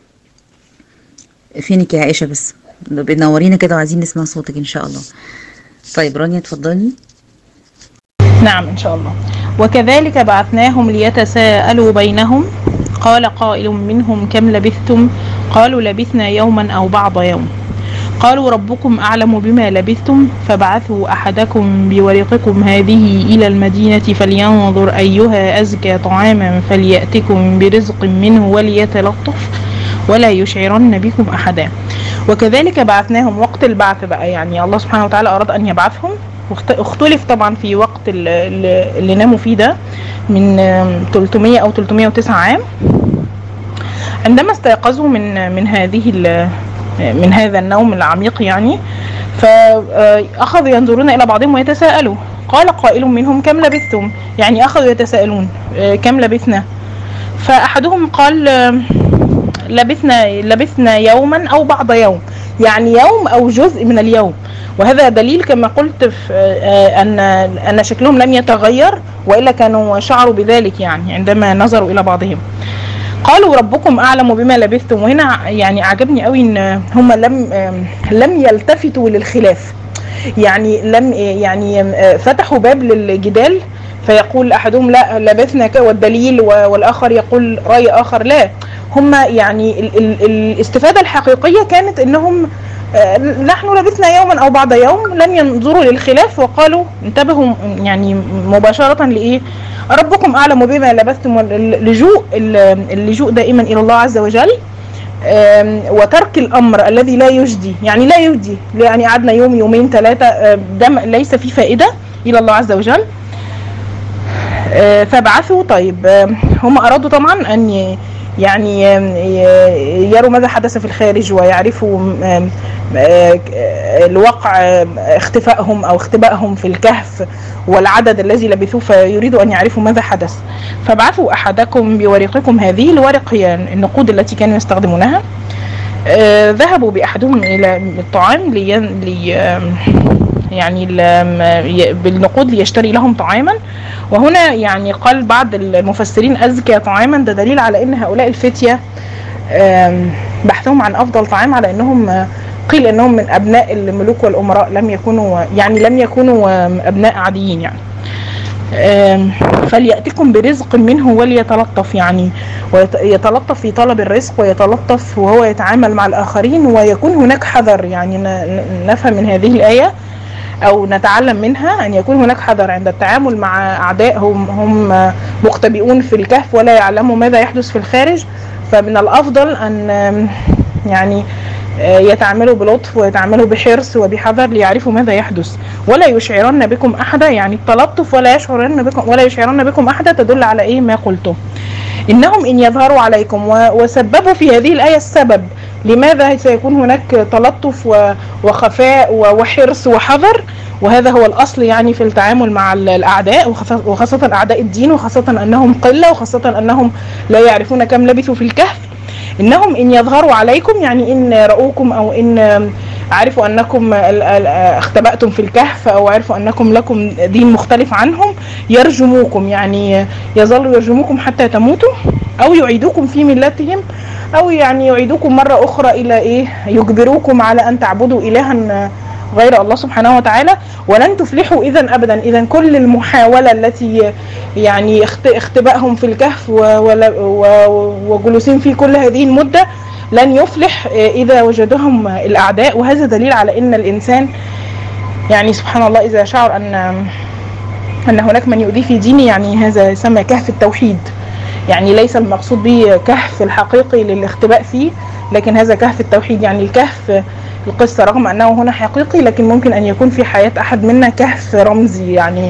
فينك يا عائشة بس بتنورينا كده وعايزين نسمع صوتك إن شاء الله طيب رانيا اتفضلي نعم إن شاء الله وكذلك بعثناهم ليتساءلوا بينهم قال قائل منهم كم لبثتم قالوا لبثنا يوما أو بعض يوم قالوا ربكم أعلم بما لبثتم فبعثوا أحدكم بورقكم هذه إلى المدينة فلينظر أيها أزكى طعاما فليأتكم برزق منه وليتلطف ولا يشعرن بكم أحدا وكذلك بعثناهم وقت البعث بقى يعني الله سبحانه وتعالى أراد أن يبعثهم واختلف طبعا في وقت اللي, اللي ناموا فيه ده من 300 أو 309 عام عندما استيقظوا من من هذه من هذا النوم العميق يعني فأخذوا ينظرون إلى بعضهم ويتساءلوا قال قائل منهم كم لبثتم يعني أخذوا يتساءلون كم لبثنا فأحدهم قال لبثنا لبثنا يوما أو بعض يوم يعني يوم أو جزء من اليوم وهذا دليل كما قلت في أن أن شكلهم لم يتغير وإلا كانوا شعروا بذلك يعني عندما نظروا إلى بعضهم قالوا ربكم اعلم بما لبثتم وهنا يعني عجبني قوي ان هم لم لم يلتفتوا للخلاف يعني لم يعني فتحوا باب للجدال فيقول احدهم لا لبثنا والدليل والاخر يقول راي اخر لا هم يعني ال ال الاستفاده الحقيقيه كانت انهم نحن لبثنا يوما او بعض يوم لم ينظروا للخلاف وقالوا انتبهوا يعني مباشره لايه ربكم اعلم بما لبثتم اللجوء اللجوء دائما الى الله عز وجل وترك الامر الذي لا يجدي يعني لا يجدي يعني قعدنا يوم يومين ثلاثه ده ليس فيه فائده الى الله عز وجل فبعثوا طيب هم ارادوا طبعا ان يعني يروا ماذا حدث في الخارج ويعرفوا الواقع اختفائهم او اختبائهم في الكهف والعدد الذي لبثوه فيريدوا ان يعرفوا ماذا حدث فابعثوا احدكم بورقكم هذه الورق هي النقود التي كانوا يستخدمونها ذهبوا باحدهم الى الطعام لي, لي يعني بالنقود ليشتري لهم طعاما وهنا يعني قال بعض المفسرين أزكى طعاما ده دليل على أن هؤلاء الفتية بحثهم عن أفضل طعام على أنهم قيل أنهم من أبناء الملوك والأمراء لم يكونوا يعني لم يكونوا أبناء عاديين يعني فليأتكم برزق منه وليتلطف يعني ويتلطف في طلب الرزق ويتلطف وهو يتعامل مع الآخرين ويكون هناك حذر يعني نفهم من هذه الآية او نتعلم منها ان يكون هناك حذر عند التعامل مع اعداء هم هم مختبئون في الكهف ولا يعلموا ماذا يحدث في الخارج فمن الافضل ان يعني يتعاملوا بلطف ويتعاملوا بحرص وبحذر ليعرفوا ماذا يحدث ولا يشعرن بكم احدا يعني التلطف ولا يشعرن بكم ولا يشعرن بكم احدا تدل على ايه ما قلته انهم ان يظهروا عليكم وسببوا في هذه الايه السبب لماذا سيكون هناك تلطف وخفاء وحرص وحذر وهذا هو الاصل يعني في التعامل مع الاعداء وخاصه اعداء الدين وخاصه انهم قله وخاصه انهم لا يعرفون كم لبثوا في الكهف انهم ان يظهروا عليكم يعني ان راوكم او ان عرفوا انكم اختبأتم في الكهف او عرفوا انكم لكم دين مختلف عنهم يرجموكم يعني يظلوا يرجموكم حتى تموتوا او يعيدوكم في ملتهم او يعني يعيدوكم مرة اخرى الى ايه يجبروكم على ان تعبدوا الها غير الله سبحانه وتعالى ولن تفلحوا اذا ابدا اذا كل المحاولة التي يعني اختبائهم في الكهف وجلوسهم في كل هذه المدة لن يفلح اذا وجدهم الاعداء وهذا دليل على ان الانسان يعني سبحان الله اذا شعر ان ان هناك من يؤذيه في دينه يعني هذا يسمى كهف التوحيد يعني ليس المقصود به كهف الحقيقي للاختباء فيه لكن هذا كهف التوحيد يعني الكهف القصة رغم أنه هنا حقيقي لكن ممكن أن يكون في حياة أحد منا كهف رمزي يعني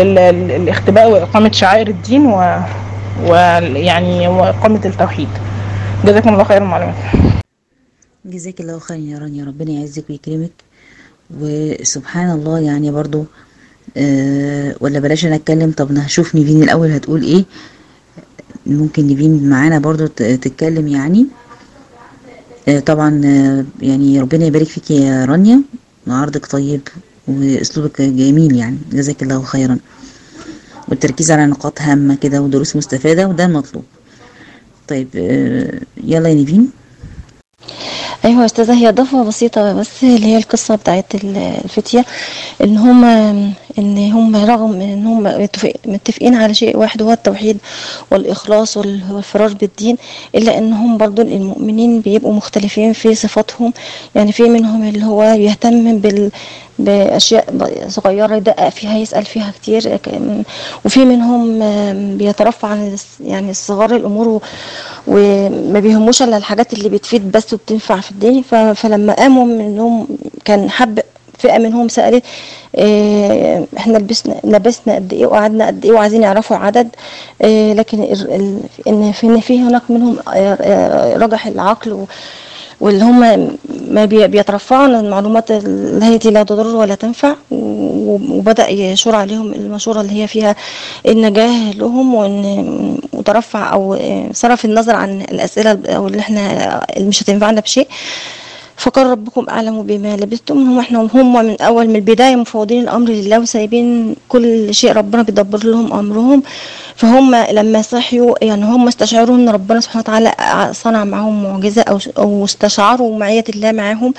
للاختباء وإقامة شعائر الدين و ويعني وإقامة التوحيد جزاكم الله خير معلومات جزاك الله خير يا رانيا ربنا يعزك ويكرمك وسبحان الله يعني برضو آه ولا بلاش انا اتكلم طب انا هشوف نيفين الاول هتقول ايه ممكن نيفين معانا برضو ت- تتكلم يعني آه طبعا آه يعني ربنا يبارك فيك يا رانيا عرضك طيب واسلوبك جميل يعني جزاك الله خيرا والتركيز على نقاط هامة كده ودروس مستفادة وده المطلوب طيب آه يلا يا نيفين ايوه يا استاذه هي اضافه بسيطه بس اللي هي القصه بتاعت ال- الفتيه ان هم ان هم رغم ان هم متفق- متفقين على شيء واحد هو التوحيد والاخلاص وال- والفرار بالدين الا انهم برضو المؤمنين بيبقوا مختلفين في صفاتهم يعني في منهم اللي هو بيهتم بال باشياء ب- صغيره يدقق فيها يسال فيها كتير ك- وفي منهم آم، بيترفع عن الس- يعني صغار الامور و- وما بيهموش الا الحاجات اللي بتفيد بس وبتنفع في الدين ف- فلما قاموا منهم كان حب فئه منهم سالت إيه احنا لبسنا لبسنا قد ايه وقعدنا قد ايه وعايزين يعرفوا عدد إيه لكن ال- ال- ان في ان في هناك منهم آه، آه، رجح العقل و- واللي هم ما بي- بيترفعوا عن المعلومات التي لا تضر ولا تنفع و- وبدأ يشور عليهم المشورة اللي هي فيها النجاة لهم وان وترفع او صرف النظر عن الأسئلة او اللي احنا اللي مش هتنفعنا بشيء فقال ربكم اعلم بما لبثتم هم احنا هم من اول من البدايه مفوضين الامر لله وسايبين كل شيء ربنا بيدبر لهم امرهم فهم لما صحيوا يعني هم استشعروا ان ربنا سبحانه وتعالى صنع معهم معجزه او او استشعروا معيه الله معاهم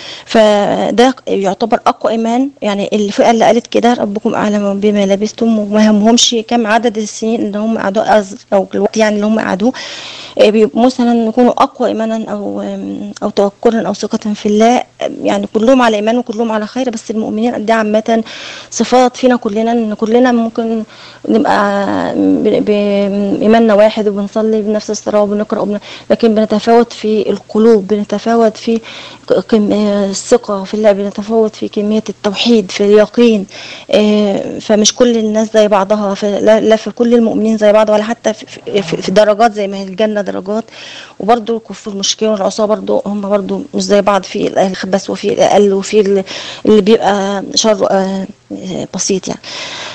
فده يعتبر اقوى ايمان يعني الفئه اللي قالت كده ربكم اعلم بما لبثتم وما همهمش كم عدد السنين اللي هم قعدوا أز- او الوقت يعني اللي هم قعدوه إيه بيبقوا مثلا يكونوا اقوى ايمانا او او توكلا او ثقه في الله يعني كلهم على ايمان وكلهم على خير بس المؤمنين دي عامه صفات فينا كلنا ان كلنا ممكن نبقى ب- بايماننا واحد وبنصلي بنفس الصلاه وبنقرا وبن... لكن بنتفاوت في القلوب بنتفاوت في كم... الثقه في الله بنتفاوت في كميه التوحيد في اليقين آه، فمش كل الناس زي بعضها في لا, لا في كل المؤمنين زي بعض ولا حتى في, في, في درجات زي ما هي الجنه درجات وبرضه الكفر المشركين والعصاه برضه هم برضه مش زي بعض في الخبث وفي الاقل وفي ال- اللي بيبقى شر آه، بسيط يعني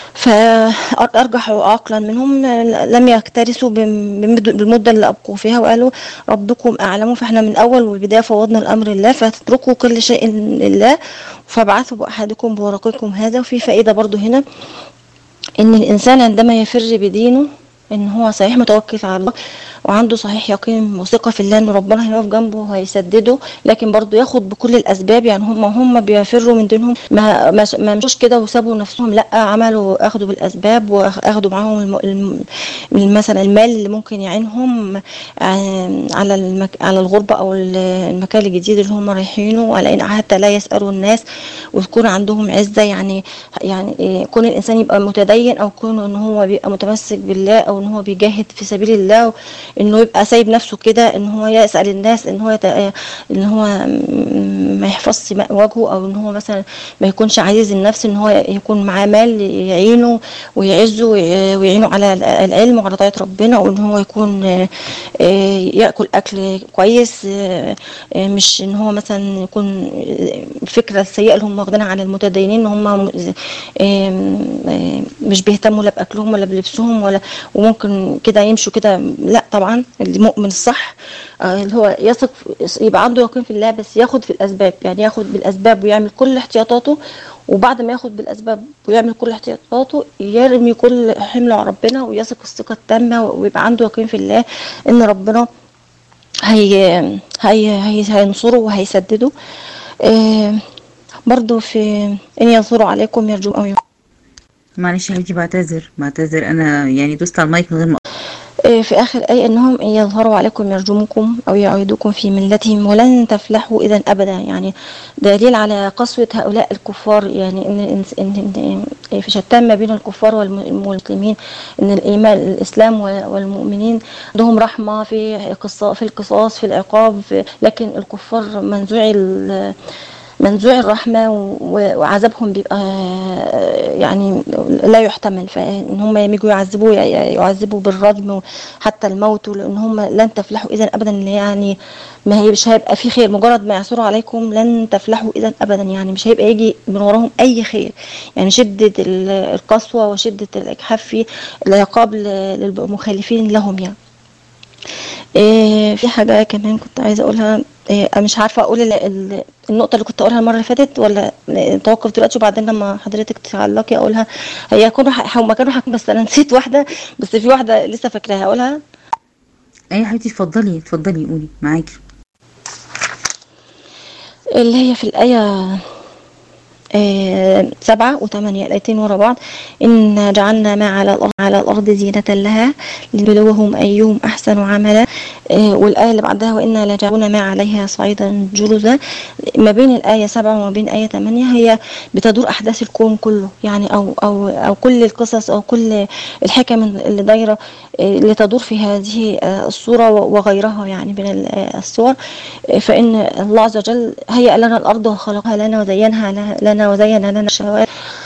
فأرجح عقلا منهم لم يكترثوا بم- بمد- بالمدة اللي أبقوا فيها وقالوا ربكم أعلم فإحنا من أول والبداية فوضنا الأمر لله فتتركوا كل شيء لله فابعثوا بأحدكم بورقكم هذا وفي فائدة برضو هنا ان الانسان عندما يفر بدينه ان هو صحيح متوكل على الله وعنده صحيح يقين وثقة في الله ان ربنا هيقف جنبه وهيسدده لكن برضه ياخد بكل الاسباب يعني هم هم بيفروا من دينهم ما ما ما مشوش كده وسابوا نفسهم لا عملوا اخدوا بالاسباب واخدوا معاهم الم- الم- الم- مثلا المال اللي ممكن يعينهم آه، على المك على الغربة او ال- المكان الجديد اللي هم رايحينه على ان حتى لا يسألوا الناس ويكون عندهم عزة يعني يعني إيه، كون الانسان يبقى متدين او كون ان هو بيبقى متمسك بالله او ان هو بيجاهد في سبيل الله انه يبقى سايب نفسه كده ان هو يسال الناس ان هو يت... ان هو م- ما يحفظش م- وجهه او ان هو مثلا ما يكونش عزيز النفس ان هو يكون معاه مال يعينه ويعزه وي- ويعينه على العلم وعلى طاعه ربنا وان هو يكون آه، آه، ياكل اكل كويس آه، آه، مش ان هو مثلا يكون آه، الفكره السيئه اللي هم واخدينها عن المتدينين ان هم آم، آم، مش بيهتموا لا باكلهم ولا بلبسهم ولا وممكن كده يمشوا كده لا طبعا المؤمن الصح آه، اللي هو يثق يبقى عنده يقين في الله بس ياخد في الاسباب يعني ياخد بالاسباب ويعمل كل احتياطاته وبعد ما ياخد بالاسباب ويعمل كل احتياطاته يرمي كل حمله على ربنا ويثق الثقه التامه ويبقى عنده يقين في الله ان ربنا هي هي هي هينصره وهيسدده آه، برضو في ان ينصروا عليكم يرجو او معلش يا حبيبتي بعتذر بعتذر انا يعني دوست على المايك من غير ما آه، في آخر آية إنهم إن يظهروا عليكم يرجموكم أو يعيدوكم في ملتهم ولن تفلحوا إذا أبدا يعني دليل على قسوة هؤلاء الكفار يعني إن إن- إن إن في شتان ما بين الكفار والم- والمسلمين إن الإيمان الإسلام والمؤمنين عندهم رحمة في قصاص في القصاص في العقاب في لكن الكفار منزوعي ال- منزوع الرحمة و- وعذابهم بيبقى يعني لا يحتمل فإن هم يجوا يعذبوا يعذبوا بالرجم حتى الموت لأن هم لن تفلحوا إذا أبدا يعني ما هي مش هيبقى في خير مجرد ما يعثروا عليكم لن تفلحوا إذا أبدا يعني مش هيبقى يجي من وراهم أي خير يعني شدة ال- القسوة وشدة الإجحاف في العقاب ل- للمخالفين لهم يعني إيه في حاجة كمان كنت عايزة أقولها إيه أنا مش عارفة أقول ال- ال- النقطة اللي كنت أقولها المرة اللي فاتت ولا نتوقف دلوقتي وبعدين لما حضرتك تعلقي أقولها هي كانوا ح- هما كانوا حاجة بس أنا نسيت واحدة بس في واحدة لسه فاكراها أقولها اي حبيبتي اتفضلي اتفضلي قولي معاكي اللي هي في الآية آه، سبعة وثمانية الآيتين ورا بعض إن جعلنا ما على الأرض على الأرض زينة لها لنبلوهم أيهم أحسن عملا آه، والآية اللي بعدها وإنا لجعلنا ما عليها صعيدا جرزا ما بين الآية سبعة وما بين آية ثمانية هي بتدور أحداث الكون كله يعني أو أو أو كل القصص أو كل الحكم اللي دايرة آه، اللي تدور في هذه آه، الصورة وغيرها يعني من ال- آه، الصور آه، فإن الله عز وجل هيأ لنا الأرض وخلقها لنا وزينها لنا وزين لنا الشهوات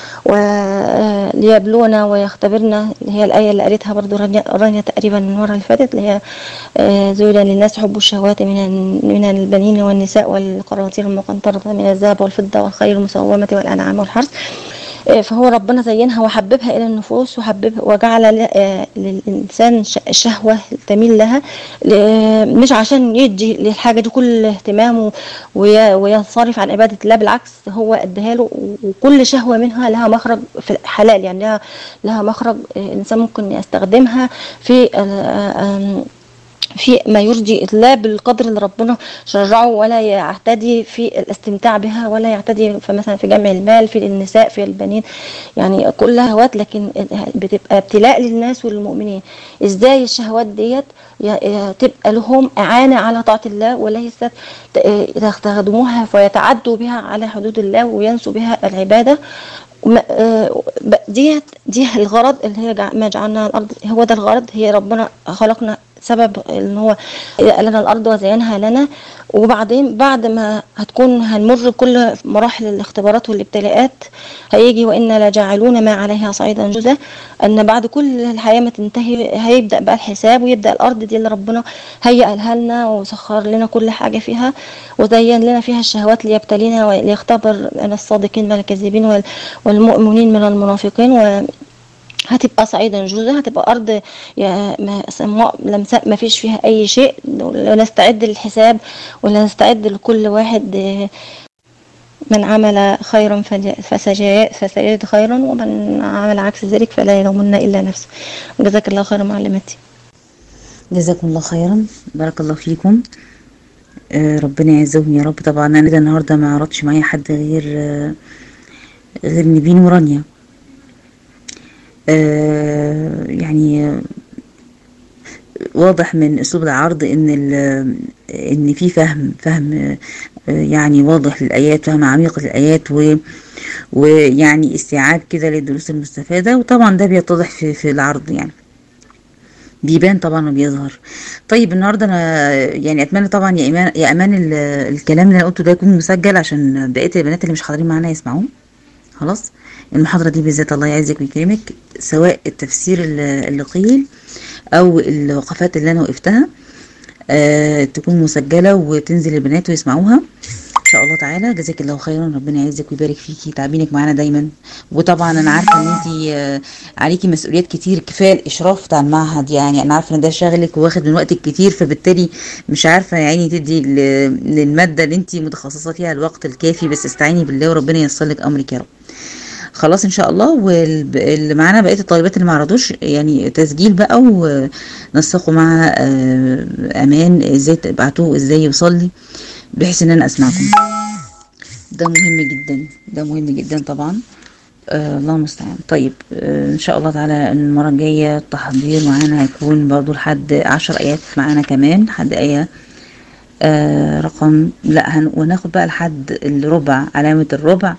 وليبلونا ويختبرنا اللي هي الآية اللي قريتها برضو رانيا رانيا تقريبا المرة اللي فاتت اللي هي آه، زين للناس حب الشهوات من ال- من البنين والنساء والقناطير المقنطرة من الذهب والفضة والخيل المسومة والأنعام والحرث آه، فهو ربنا زينها وحببها إلى النفوس وحببها وجعل ل- آه، للإنسان ش- شهوة تميل لها ل- مش عشان يدي للحاجة دي كل اهتمامه وي- وينصرف عن عبادة الله بالعكس هو اداها له وكل شهوة منها لها مخرج في حلال يعني لها لها مخرج آه، الإنسان ممكن يستخدمها في آه، آم، في ما يرضي الله بالقدر اللي ربنا شرعه ولا يعتدي في الاستمتاع بها ولا يعتدي في مثلا في جمع المال في النساء في البنين يعني كلها شهوات لكن بتبقى ابتلاء للناس وللمؤمنين ازاي الشهوات ديت ي- ي- تبقى لهم اعانه على طاعه الله وليست ت- يستخدموها فيتعدوا بها على حدود الله وينسوا بها العباده ما- آه، ب- ديت دي الغرض اللي هي جع- ما جعلنا الارض هو ده الغرض هي ربنا خلقنا سبب ان هو قال لنا الارض وزينها لنا وبعدين بعد ما هتكون هنمر بكل مراحل الاختبارات والابتلاءات هيجي وانا لجاعلون ما عليها صعيدا جزا ان بعد كل الحياه ما تنتهي هيبدا بقى الحساب ويبدا الارض دي اللي ربنا هيئها لنا وسخر لنا كل حاجه فيها وزين لنا فيها الشهوات ليبتلينا وليختبر الصادقين من الكاذبين وال- والمؤمنين من المنافقين و هتبقى صعيدا جوزا هتبقى ارض يا ما سماء لمساء ما فيش فيها اي شيء ونستعد للحساب ونستعد لكل واحد آه، من عمل خيرا فلي- فسجا- فسيجد خيرا ومن عمل عكس ذلك فلا يلومن الا نفسه جزاك الله خيرا معلمتي جزاكم الله خيرا بارك الله فيكم آه، ربنا يعزهم يا رب طبعا انا كده النهارده ما عرضتش معايا حد غير آه، غير نبين ورانيا آه، يعني آه، واضح من اسلوب العرض ان ال- ان في فهم فهم آه، يعني واضح للايات فهم عميق للايات و ويعني استيعاب كده للدروس المستفاده وطبعا ده بيتضح في في العرض يعني بيبان طبعا وبيظهر طيب النهارده انا يعني اتمنى طبعا يا ايمان يا امان ال- الكلام اللي انا قلته ده يكون مسجل عشان بقيه البنات اللي مش حاضرين معانا يسمعوه خلاص المحاضره دي بالذات الله يعزك ويكرمك سواء التفسير اللي اللي قيل او الوقفات اللي انا وقفتها آه تكون مسجله وتنزل البنات ويسمعوها ان شاء الله تعالى جزاك الله خيرا ربنا يعزك ويبارك فيكي تعبينك معانا دايما وطبعا انا عارفه ان انت آه، عليكي مسؤوليات كتير كفايه الاشراف بتاع المعهد يعني انا عارفه ان ده شاغلك وواخد من وقتك كتير فبالتالي مش عارفه يا عيني تدي ل- للماده اللي انت متخصصه فيها الوقت الكافي بس استعيني بالله وربنا ييسر لك امرك يا رب خلاص ان شاء الله واللي معانا بقيه الطالبات اللي ما عرضوش يعني تسجيل بقى ونسقوا مع آه، امان ازاي تبعتوه ازاي يوصل لي بحيث ان انا اسمعكم ده مهم جدا ده مهم جدا طبعا آه الله المستعان طيب آه ان شاء الله تعالى المره الجايه التحضير معانا هيكون برضو لحد عشر ايات معانا كمان لحد ايه آه رقم لا هن... وناخد بقى لحد الربع علامه الربع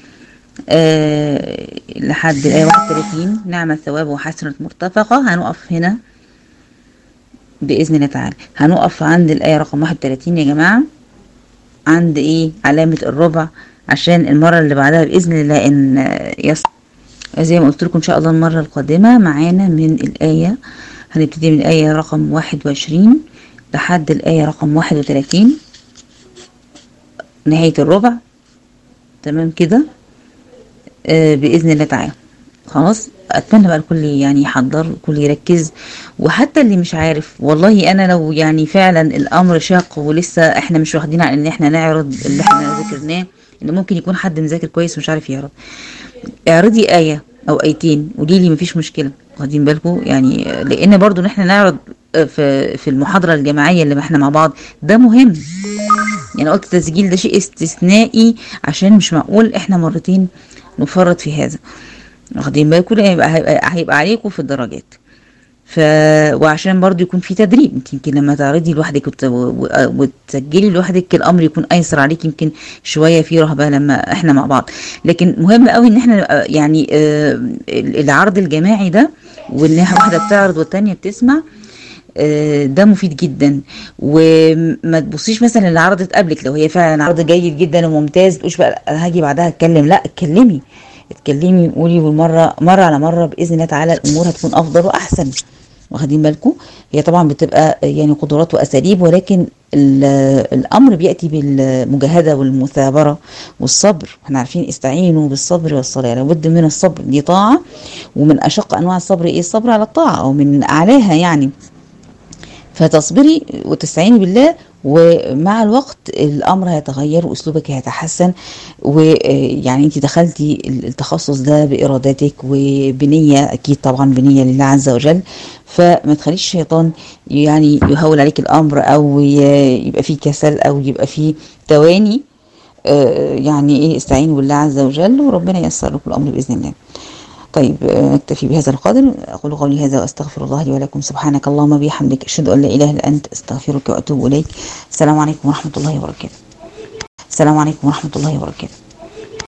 آه لحد الآية 31 نعم الثواب وحسنة مرتفقة هنقف هنا بإذن الله تعالى هنقف عند الآية رقم 31 يا جماعة عند ايه علامة الربع عشان المرة اللي بعدها بإذن الله إن يص... زي ما قلت لكم إن شاء الله المرة القادمة معانا من الآية هنبتدي من الآية رقم واحد وعشرين لحد الآية رقم واحد وتلاتين نهاية الربع تمام كده آه بإذن الله تعالى خلاص اتمنى بقى الكل يعني يحضر الكل يركز وحتى اللي مش عارف والله انا لو يعني فعلا الامر شاق ولسه احنا مش واخدين على ان احنا نعرض اللي احنا ذكرناه ان ممكن يكون حد مذاكر كويس ومش عارف يعرض اعرضي ايه او ايتين قولي لي مفيش مشكله واخدين بالكم يعني لان برضو ان احنا نعرض في في المحاضره الجماعيه اللي احنا مع بعض ده مهم يعني قلت التسجيل ده شيء استثنائي عشان مش معقول احنا مرتين نفرط في هذا واخدين بالكم هيبقى هيبقى, هيبقى عليكم في الدرجات ف وعشان برضو يكون في تدريب انت يمكن لما تعرضي لوحدك وت... وتسجلي لوحدك الامر يكون ايسر عليك يمكن شويه في رهبه لما احنا مع بعض لكن مهم قوي ان احنا يعني آه العرض الجماعي ده وان واحده بتعرض والتانيه بتسمع ده مفيد جدا وما تبصيش مثلا اللي عرضت قبلك لو هي فعلا عرض جيد جدا وممتاز تقولش بقى هاجي بعدها اتكلم لا اتكلمي اتكلمي وقولي والمره مره على مره باذن الله تعالى الامور هتكون افضل واحسن واخدين بالكم هي طبعا بتبقى يعني قدرات واساليب ولكن الامر بياتي بالمجاهده والمثابره والصبر احنا عارفين استعينوا بالصبر والصلاه لابد من الصبر دي طاعه ومن اشق انواع الصبر ايه الصبر على الطاعه او من اعلاها يعني فتصبري وتستعيني بالله ومع الوقت الامر هيتغير واسلوبك هيتحسن ويعني انت دخلتي التخصص ده بارادتك وبنيه اكيد طبعا بنيه لله عز وجل فما تخليش الشيطان يعني يهول عليك الامر او يبقى فيه كسل او يبقى فيه تواني يعني ايه استعينوا بالله عز وجل وربنا ييسر لكم الامر باذن الله طيب نكتفي بهذا القدر أقول قولي هذا وأستغفر الله لي ولكم سبحانك اللهم بحمدك أشهد أن لا إله إلا أنت أستغفرك وأتوب إليك السلام عليكم ورحمة الله وبركاته السلام عليكم ورحمة الله وبركاته